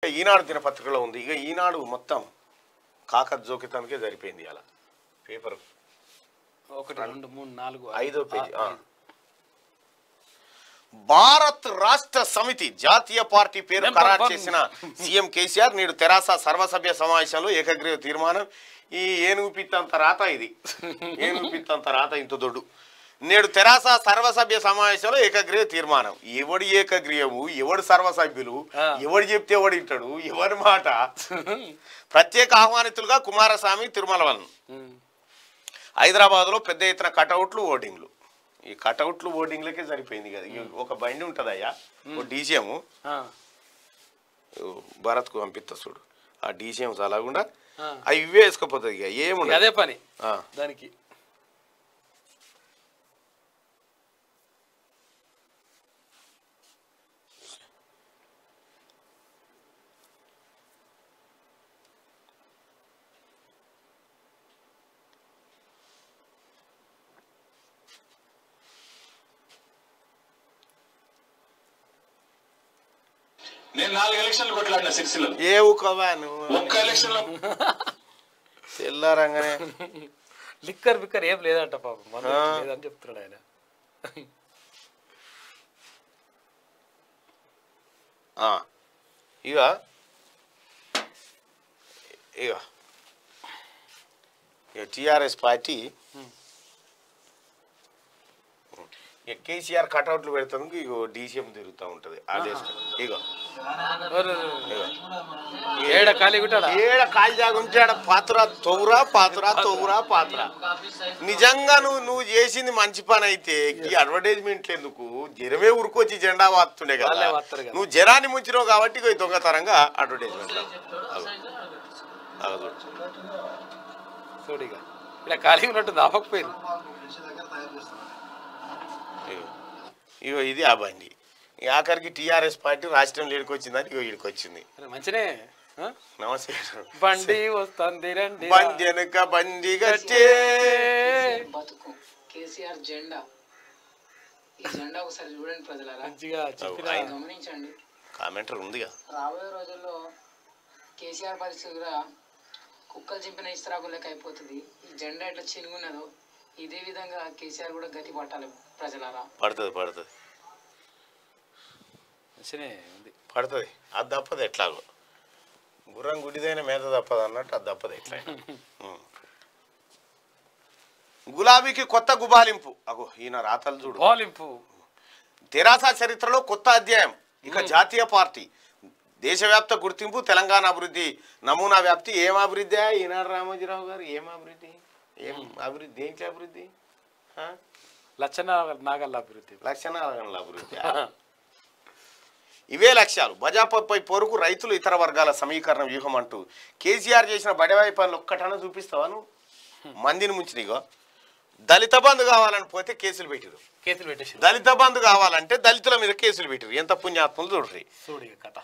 ఇక ఈనాడు దినపత్రికలో ఉంది ఇక ఈనాడు మొత్తం కాక జోకితానికే సరిపోయింది అలా పేపర్ ఒకటి రెండు మూడు నాలుగు ఐదో పేజీ ఆ, ఆ. భారత్ రాష్ట్ర సమితి జాతీయ పార్టీ పేరు నెంబర్ ఖరారు వన్. చేసిన సీఎం కేసీఆర్ నేడు తెరాస సర్వసభ్య సమావేశంలో ఏకగ్రీవ తీర్మానం ఈ ఏనుగు పిత్తంత రాత ఇది ఏనుగు పిత్తంత రాత ఇంత దొడ్డు నేడు తెరాస సర్వసభ్య సమావేశంలో ఏకగ్రీవ తీర్మానం ఎవడి ఏకగ్రీవము ఎవడు సర్వసభ్యులు ఆ. ఎవడు చెప్తే ఎవడు వింటాడు ఎవరి మాట ప్రత్యేక ఆహ్వానితులుగా కుమారస్వామి తిరుమలవన్ ఉమ్. హైదరాబాద్లో పెద్ద ఎత్తున కటౌట్లు ఓటింగ్లు ఈ కటౌట్లు ఓటింగ్లకే సరిపోయింది కదా ఇక ఒక బండి ఉంటుందయ్యా ఓ డీసీఎం ఆ, భారత్కు పంపిస్తా చూడు ఆ డీసీఎం అలాగుండా ఆ. అవి ఇవే వేసుకపోతుంది ఇక ఇక ఏముండదు అదే పని ఆ. దానికి నేను నాలుగు ఎలక్షన్లు కొట్లాడిన సిరిసిల్లలో ఏ ఊకవా నువ్వు ఒక్క ఎలక్షన్ లో తెల్లారంగానే లిక్కర్ బిక్కర్ ఏం లేదంట పాపం మందు ఆ. లేదని చెప్తున్నాడు ఆయన ఆ. ఇక ఇక ఇక టిఆర్ఎస్ పార్టీ ఇక కేసీఆర్ కటౌట్లు పెడతానికి ఇగో డీసీఎం తిరుగుతూ ఉంటుంది అదే ఇగో ఒరు, ఒరు, ఒరు. ఇగో ఏడ ఖాళీ గుట్టాడా ఏడ కాలి జాగా ఉంటే ఆడ పాత్ర తోవురా పాత్ర తోవురా పాత్ర నిజంగా నువ్వు నువ్వు చేసింది మంచి పని అయితే ఈ అడ్వర్టైజ్మెంట్ ఎందుకు జనమే ఉరుకొచ్చి జెండా వాస్తుండే కదా వాళ్ళే వాస్తారు కదా. నువ్వు జనాన్ని ముంచినావు కాబట్టి ఇగో ఈ దొంగతనంగా అడ్వర్టైజ్మెంట్ చూడిగా ఇలా ఖాళీ ఉన్నట్టు ఆపకపోయింది ఇగో ఇది ఆ బండి ఈ ఆఖరికి టీఆర్ఎస్ పార్టీ రాష్ట్రం లేడికి వచ్చిందని ఇగో ఈడికి వచ్చింది అరే మంచినే ఆ? నమస్తే బండి వస్తుంది రండి బండి వెనుక బండి గట్టే బతుకు కేసీఆర్ జెండా ఈ జెండా ఒకసారి చూడండి ప్రజలారా మంచిగా చెప్పిన ఆయన. గమనించండి కామెంటర్ ఉందిగా రాబోయే రోజుల్లో కేసీఆర్ పరిస్థితి కూడా కుక్కలు చింపిన ఇస్తరాకు లెక్క అయిపోతుంది ఈ జెండా ఎట్లా చినుగున్నదో ఇదే విధంగా కేసీఆర్ కూడా గతి పట్టాలి ప్రజలారా పడుతుంది పడుతుంది మంచినే ఉంది పడుతుంది అది తప్పదు ఎట్లాగో గుర్రం గుడిదైన మేత తప్పదు అన్నట్టు అది తప్పదు ఎట్లా ఉం. గులాబీకి కొత్త గుబాలింపు అగో ఈయన రాతలు చూడు ఓలింపు తెరాస చరిత్రలో కొత్త అధ్యాయం ఇక జాతీయ పార్టీ దేశవ్యాప్త గుర్తింపు తెలంగాణ అభివృద్ధి నమూనా వ్యాప్తి ఏం అభివృద్ధి ఈనాడు రామోజీరావు గారు ఏం అభివృద్ధి ఏం అభివృద్ధి దేంట్లో అభివృద్ధి ఆ? లక్షణ నాగల్ల అభివృద్ధి లక్షణాల అభివృద్ధి ఇవే లక్ష్యాలు బజాపై పొరుగు రైతులు ఇతర వర్గాల సమీకరణ వ్యూహం అంటూ కేసీఆర్ చేసిన బడవాయి పనులు ఒక్కటన్నా చూపిస్తావా నువ్వు మందిని ముంచినిగో దళిత బంధు కావాలని పోతే కేసులు పెట్టిరు కేసులు పెట్టేసి దళిత బంధు కావాలంటే దళితుల మీద కేసులు పెట్టిరు ఎంత పుణ్యాత్ములు చూడ్రి చూడు ఇక కథ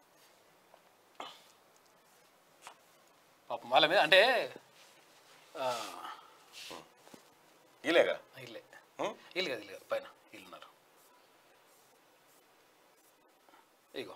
పాపం వాళ్ళ మీద అంటే ఆ, ఇలేగా ఇల్లే ఉం? ఇల్లు కదా ఇల్లు కదా పైన ఇల్లు ఉన్నారు ఇగో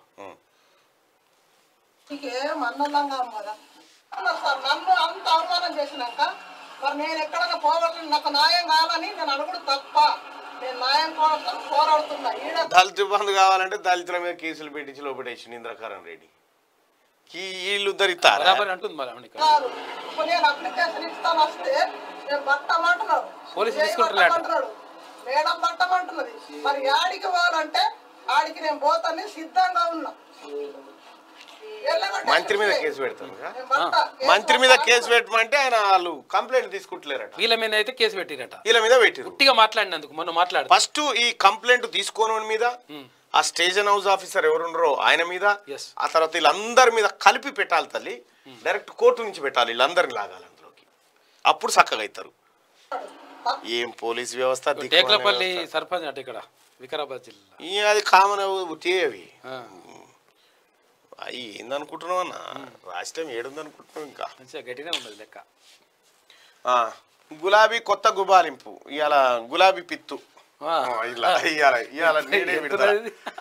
నీకేం అన్నలంగా అమ్మదా అన్నారు సార్ నన్ను అంత అవమానం చేసినాక మరి నేను ఎక్కడైనా పోగొట్టిన నాకు న్యాయం కావాలని నేను అడుగుడు తప్ప నేను న్యాయం కోసం పోరాడుతున్నా ఈడ దళిత బంధు కావాలంటే దళితుల మీద కేసులు పెట్టించి లోపడేసి ఇంద్రకరణ్ రెడ్డి ఈ వీళ్ళు ధరిస్తారా బరాబర్ అంటుంది మరి అవును ఇక్కడ కాదు ఇప్పుడు నేను అప్లికేషన్ ఇస్తాను వస్తే నేను పట్టమంటున్నారు పోలీసులు ఏ తీసుకుంటున్నారట. పట్టమంటున్నాడు? మేడం పట్టమంటున్నది మరి యాడికి పోవాలంటే ఆడికి నేను పోతాను సిద్ధంగా ఉన్నా ఎల్లగొట్టే మంత్రి మీద చూస్తే కేసు పెడతారు నేను పట్టా. మంత్రి మీద కేసు పెట్టమంటే ఆయన వాళ్ళు కంప్లైంట్ తీసుకుంటలేరట వీళ్ళ మీద అయితే కేసు పెట్టిరట వీళ్ళ మీద పెట్టిరు పుట్టిగా మాట్లాడినందుకు మొన్న మాట్లాడు ఫస్ట్ ఈ కంప్లైంట్ తీసుకోని మీద ఆ స్టేషన్ హౌస్ ఆఫీసర్ ఎవరున్నారో ఆయన మీద Yes. ఆ తర్వాత వీళ్ళందరి మీద కలిపి పెట్టాలి తల్లి డైరెక్ట్ కోర్టు నుంచి పెట్టాలి వీళ్ళందరిని లాగాలి అందులోకి అప్పుడు చక్కగా అవుతారు ఏం పోలీస్ వ్యవస్థ దిక్కుమాలిన టేక్లపల్లి వ్యవస్థ. సర్పంచ్ అట ఇక్కడ వికారాబాద్ జిల్లా ఈ అది కామన్ అవి ఆ, అవి ఏందనుకుంటున్నావు అన్న రాష్ట్రం ఏడుందనుకుంటున్నావు ఇంకా మంచిగా గట్టిగా ఉన్నది లెక్క ఆ, గులాబీ కొత్త గుబాలింపు ఇవాళ గులాబీ పిత్తు ఆ. ఆ, ఇలా ఇవాళ ఇవాళ నేడే ఎంత విడుదల ఇది?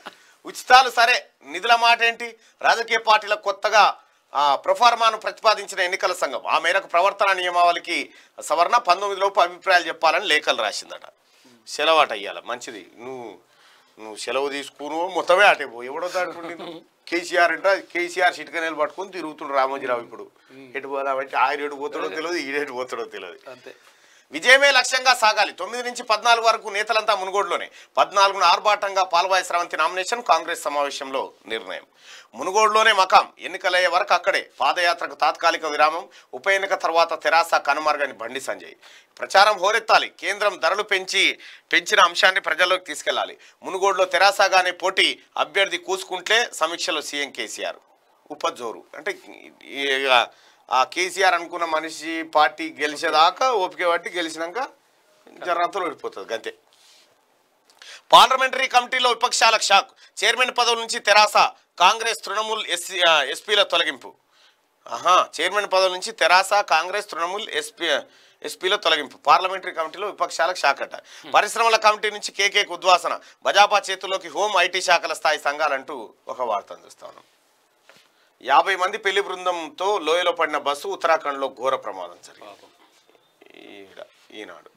ఉచితాలు సరే నిధుల మాట ఏంటి రాజకీయ పార్టీలకు కొత్తగా ఆ, ప్రొఫార్మాను ప్రతిపాదించిన ఎన్నికల సంఘం ఆ మేరకు ప్రవర్తన నియమావళికి సవరణ పంతొమ్మిది లోపు అభిప్రాయాలు చెప్పాలని లేఖలు రాసిందట సెలవాట అయ్యాల మంచిది నువ్వు నువ్వు సెలవు తీసుకును మొత్తమే అటే పో ఎవడో దాటుకుండి కేసీఆర్ అంటే కేసీఆర్ చిటికనేలు పట్టుకొని తిరుగుతుండు రామోజీరావు ఇప్పుడు ఎటు పోదామంటే ఆయన ఎటు పోతాడో తెలియదు ఈడెటు పోతాడో తెలియదు అంతే విజయమే లక్ష్యంగా సాగాలి తొమ్మిది నుంచి పద్నాలుగు వరకు నేతలంతా మునుగోడులోనే పద్నాలుగున ఆర్భాటంగా పాల్వాయి స్రవంతి నామినేషన్ కాంగ్రెస్ సమావేశంలో నిర్ణయం మునుగోడులోనే మకాం ఎన్నికలయ్యే వరకు అక్కడే పాదయాత్రకు తాత్కాలిక విరామం ఉప ఎన్నిక తర్వాత తెరాస కనుమరుగని బండి సంజయ్ ప్రచారం హోరెత్తాలి కేంద్రం ధరలు పెంచి పెంచిన అంశాన్ని ప్రజల్లోకి తీసుకెళ్లాలి మునుగోడులో తెరాసగానే పోటీ అభ్యర్థి కూసుకుంటే సమీక్షలో సీఎం కేసీఆర్ ఉపజోరు అంటే ఇక ఆ కేసీఆర్ అనుకున్న మనిషి పార్టీ గెలిచేదాకా ఓపిక పట్టి గెలిచినాక జర్రంతలో ఓడిపోతుంది గంతే పార్లమెంటరీ కమిటీలో విపక్షాలకు షాక్ చైర్మన్ పదవుల నుంచి తెరాస కాంగ్రెస్ తృణమూల్ ఎస్సీ ఆ, ఎస్పీల తొలగింపు ఆహా చైర్మన్ పదవుల నుంచి తెరాస కాంగ్రెస్ తృణమూల్ ఎస్పీ ఎస్పీల తొలగింపు పార్లమెంటరీ కమిటీలో విపక్షాలకు షాక్ అట పరిశ్రమల కమిటీ నుంచి కేకే ఉద్వాసన బజాపా చేతుల్లోకి హోం ఐటీ శాఖల స్థాయి సంఘాలంటూ ఒక వార్తను చూస్తాను యాభై మంది పెళ్లి బృందంతో లోయలో పడిన బస్సు ఉత్తరాఖండ్లో ఘోర ప్రమాదం జరిగింది పాపం ఈడ ఈనాడు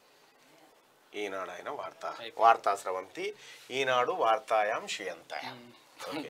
ఈనాడు ఆయన వార్త వార్తా స్రవంతి ఈనాడు వార్తాయాం శ్రీయంతాయాం ఓకే